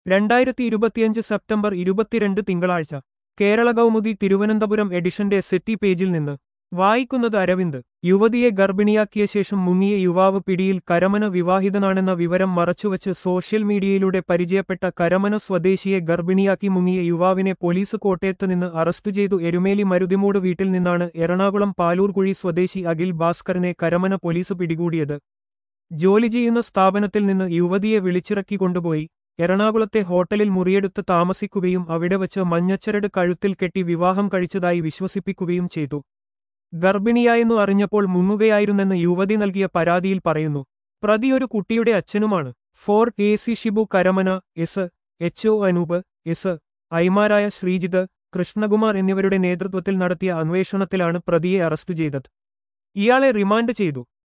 രണ്ടായിരത്തി ഇരുപത്തിയഞ്ച് സെപ്റ്റംബർ ഇരുപത്തിരണ്ട് തിങ്കളാഴ്ച കേരള കൗമുദി തിരുവനന്തപുരം എഡിഷന്റെ സെറ്റി പേജിൽ നിന്ന് വായിക്കുന്നത് അരവിന്ദ് യുവതിയെ ഗർഭിണിയാക്കിയ ശേഷം മുങ്ങിയ യുവാവ് പിടിയിൽ കരമന വിവാഹിതനാണെന്ന വിവരം മറച്ചുവച്ച് സോഷ്യൽ മീഡിയയിലൂടെ പരിചയപ്പെട്ട കരമന സ്വദേശിയെ ഗർഭിണിയാക്കി മുങ്ങിയ യുവാവിനെ പോലീസ് കോട്ടയത്ത് നിന്ന് അറസ്റ്റ് ചെയ്തു എരുമേലി മരുതിമൂട് വീട്ടിൽ നിന്നാണ് എറണാകുളം പാലൂർകുഴി സ്വദേശി അഖിൽ ഭാസ്കറിനെ കരമന പോലീസ് പിടികൂടിയത് ജോലി ചെയ്യുന്ന സ്ഥാപനത്തിൽ നിന്ന് യുവതിയെ വിളിച്ചിറക്കി കൊണ്ടുപോയി എറണാകുളത്തെ ഹോട്ടലിൽ മുറിയെടുത്ത് താമസിക്കുകയും അവിടെ വച്ച് മഞ്ഞച്ചരട് കഴുത്തിൽ കെട്ടി വിവാഹം കഴിച്ചതായി വിശ്വസിപ്പിക്കുകയും ചെയ്തു ഗർഭിണിയായെന്നു അറിഞ്ഞപ്പോൾ മുങ്ങുകയായിരുന്നെന്ന് യുവതി നൽകിയ പരാതിയിൽ പറയുന്നു പ്രതി ഒരു കുട്ടിയുടെ അച്ഛനുമാണ് Fort A C Shibu Karamana S H O Anoop S ഐമാരായ ശ്രീജിത്ത് കൃഷ്ണകുമാർ എന്നിവരുടെ നേതൃത്വത്തിൽ നടത്തിയ അന്വേഷണത്തിലാണ് പ്രതിയെ അറസ്റ്റ് ചെയ്തത് ഇയാളെ റിമാൻഡ് ചെയ്തു